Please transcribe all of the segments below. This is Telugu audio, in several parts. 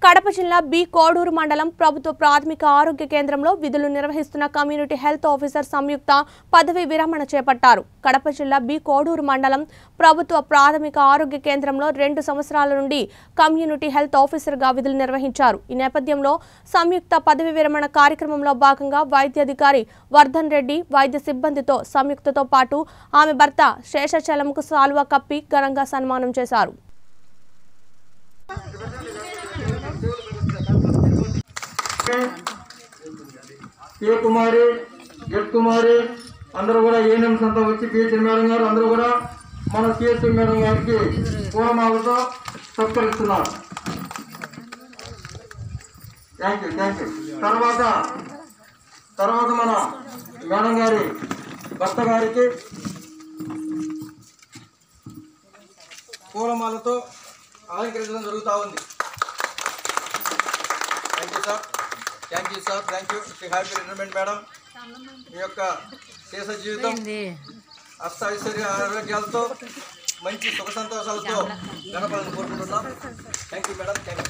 కడప జిల్లా బి కోడూరు మండలం ప్రభుత్వ ప్రాథమిక ఆరోగ్య కేంద్రంలో విధులు నిర్వహిస్తున్న కమ్యూనిటీ హెల్త్ ఆఫీసర్ సంయుక్త పదవి విరమణ చేపట్టారు కడప జిల్లా బి కోడూరు మండలం ప్రభుత్వ ప్రాథమిక ఆరోగ్య కేంద్రంలో రెండు సంవత్సరాల నుండి కమ్యూనిటీ హెల్త్ ఆఫీసర్గా విధులు నిర్వహించారు ఈ నేపథ్యంలో సంయుక్త పదవి విరమణ కార్యక్రమంలో భాగంగా వైద్యాధికారి వర్ధన్ రెడ్డి వైద్య సిబ్బందితో సంయుక్తతో పాటు ఆమె భర్త శేషచలంకు సాల్వా కప్పి ఘనంగా సన్మానం చేశారు ఏ కుమారి జడ్ కుమారి అందరూ కూడా ఏఎన్ఎంస్ అంతా వచ్చి పిహెచ్ఎం మేడం గారు అందరూ కూడా మన సిహెచ్ఎం మేడం గారికి పూలమాలతో సత్కరిస్తున్నారు థ్యాంక్ యూ థ్యాంక్ యూ తర్వాత తర్వాత మన మేడం గారి భర్త గారికి పూలమాలతో అలంకరించడం జరుగుతూ ఉంది thank you sir thank you sir thank you happy retirement madam మీ యొక్క శేష జీవితం అష్ట ఐశ్వర్య ఆరోగ్యాలతో మంచి సుఖ సంతోషాలతో గడపాలని కోరుకుంటున్నాం thank you madam thank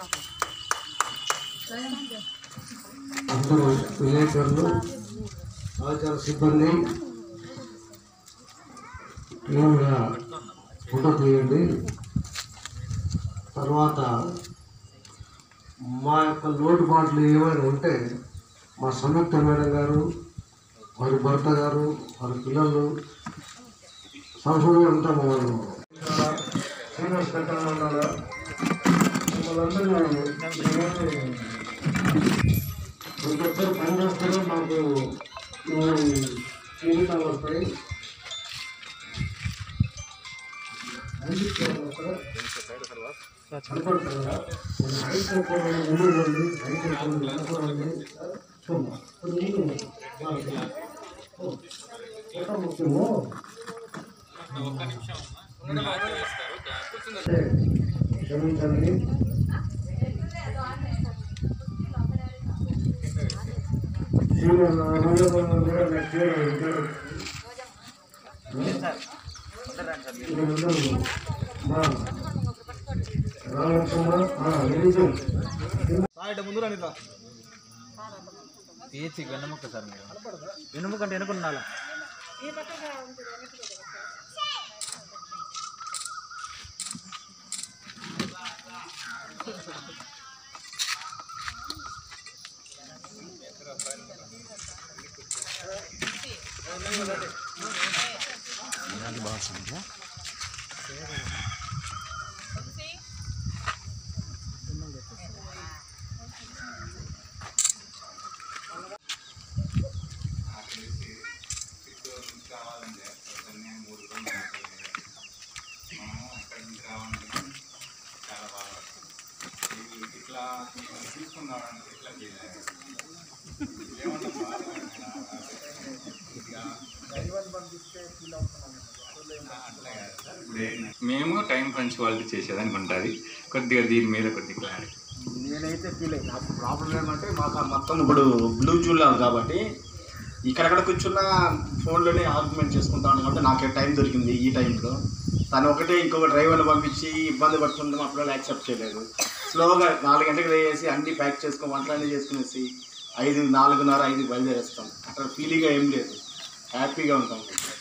you అందరూ విలేకరులు ఆచార సిబ్బంది క్లీన్గా ఫోటో తీయండి తర్వాత మా యొక్క లోటుపాట్లు ఏమైనా ఉంటే మా సంయుక్త మేడం గారు వారి భర్త గారు వారి పిల్లలు సంవత్సరం అంతా మమ్మల్ని సీనియర్స్ కట్టాలి ఉండాలా మమ్మల్ని అందరూ ప్రతి ఒక్కరు పని చేస్తారు మాకు ఈ జీవితాలు వస్తాయి అనుకుంటున్నారా హైట్ అనుకోండి ముందు రండి హైట్ అనుకోండి అనుకోండి చూమ్మా కొన్ని ఎక్కడ ముఖ్యమో క్షమించండి సీనియర్ రోజు కూడా నెక్స్ట్ ఇయర్ ఉంటారు తీసి వెన్నముక్క సార్ మీరు వెన్నముక్క అంటే వెనుకున్నాలా మేము టైం పంచువాలిటీ చేసేదానికి ఉంటుంది కొద్దిగా దీని మీద కొద్దిగా క్లారిటీ నేనైతే ఫీల్ అయ్యి నాకు ప్రాబ్లం ఏమంటే మాకు ఆ మొత్తం ఇప్పుడు బ్లూ చూడలేదు కాబట్టి ఇక్కడక్కడ కూర్చున్న ఫోన్లోనే ఆర్గ్యుమెంట్ చేసుకుంటా ఉన్నాం కాబట్టి నాకే టైం దొరికింది ఈ టైంలో తను ఒకటే ఇంకొక డ్రైవర్ని పంపించి ఇబ్బంది పడుతుంటే మా పిల్లలు యాక్సెప్ట్ చేయలేదు స్లోగా నాలుగు గంటలకు వేసి అన్ని ప్యాక్ చేసుకొని వంటలన్నీ చేసుకునేసి ఐదు నాలుగున్నర ఐదు బయలుదేరేస్తాం అక్కడ ఫీలింగ్గా ఏం లేదు హ్యాపీగా ఉంటాం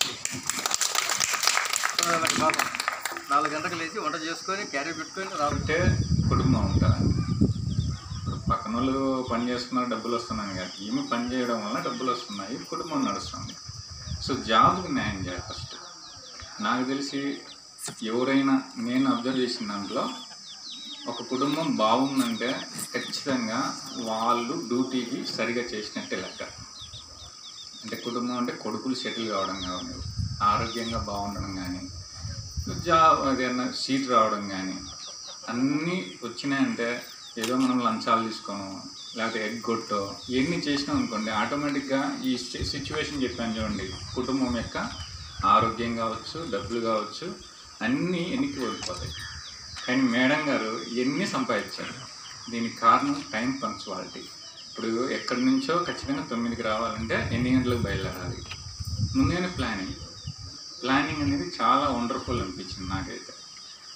నాలుగు గంటలకు లేచి వంట చేసుకొని క్యారీ పెట్టుకొని రా అంటే కుటుంబం ఉంటుంది ఇప్పుడు పక్కన వాళ్ళు పని చేస్తున్నారు డబ్బులు వస్తున్నాయి కదా ఈమె పని చేయడం వల్ల డబ్బులు వస్తున్నాయి కుటుంబం నడుస్తుంది సో జాబ్కి న్యాయం చేయాలి ఫస్ట్ నాకు తెలిసి ఎవరైనా నేను అబ్జర్వ్ చేసిన దాంట్లో ఒక కుటుంబం బాగుందంటే ఖచ్చితంగా వాళ్ళు డ్యూటీకి సరిగా చేసినట్టే లెక్క అంటే కుటుంబం అంటే కొడుకులు సెటిల్ కావడం కానీ ఆరోగ్యంగా బాగుండడం కానీ జాబ్ ఏదైనా సీట్ రావడం కానీ అన్నీ వచ్చినాయంటే ఏదో మనం లంచాలు తీసుకోము లేకపోతే ఎగ్ కొట్టో ఇవన్నీ చేసినాం అనుకోండి ఆటోమేటిక్గా ఈ సిచ్యువేషన్ చెప్పాను చూడండి కుటుంబం యొక్క ఆరోగ్యం కావచ్చు డబ్బులు కావచ్చు అన్నీ ఎన్నికి ఓడిపోతాయి కానీ మేడం గారు ఎన్ని సంపాదించారు దీనికి కారణం టైం పంక్చువాలిటీ ఇప్పుడు ఎక్కడి నుంచో ఖచ్చితంగా తొమ్మిదికి రావాలంటే ఎన్ని గంటలకు బయలుదేరాలి ముందుగానే ప్లానింగ్ ప్లానింగ్ అనేది చాలా వండర్ఫుల్ అనిపించింది నాకైతే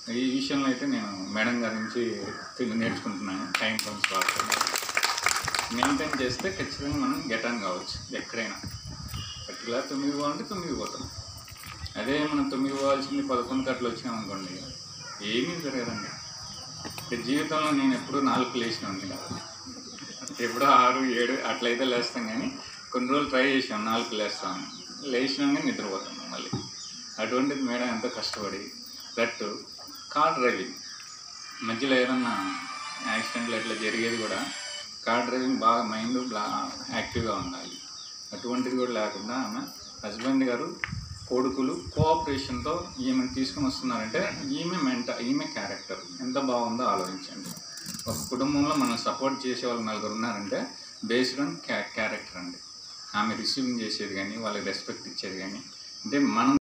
ఈ విషయంలో అయితే నేను మేడం గారి నుంచి తెలు- నేర్చుకుంటున్నాను టైం ఫోన్స్ వాడుతున్నాను మెయింటైన్ చేస్తే ఖచ్చితంగా మనం గెట్ ఆన్ కావచ్చు ఎక్కడైనా పర్టికులర్ తొమ్మిది పోవాలంటే తొమ్మిది పోతాం అదే మనం తొమ్మిది పోవాల్సింది పదకొండు అట్లా వచ్చినాం అనుకోండి ఏమీ జరగదండి అంటే జీవితంలో నేను ఎప్పుడూ నాలుగు లేచినాను కాదు ఎప్పుడో ఆరు ఏడు అట్లయితే లేస్తాం కానీ కొన్ని రోజులు ట్రై చేసాం నాలుగు లేస్తాం లేచినాక నిద్రపోతాం మళ్ళీ అటువంటిది మేడం ఎంతో కష్టపడి దట్ కార్ డ్రైవింగ్ మధ్యలో ఏదన్నా యాక్సిడెంట్లు ఇట్లా జరిగేది కూడా కార్ డ్రైవింగ్ బాగా మైండ్ యాక్టివ్గా ఉండాలి అటువంటిది కూడా లేకుండా ఆమె హస్బెండ్ గారు కొడుకులు కోఆపరేషన్తో ఈమెను తీసుకుని వస్తున్నారంటే ఈమె మెంట ఈమె క్యారెక్టర్ ఎంత బాగుందో ఆలోచించండి ఒక కుటుంబంలో మనం సపోర్ట్ చేసే వాళ్ళు నలుగురు ఉన్నారంటే బేస్డ్ ఆన్ క్యా క్యారెక్టర్ అండి ఆమె రిసీవింగ్ చేసేది కానీ వాళ్ళకి రెస్పెక్ట్ ఇచ్చేది కానీ అంటే మనం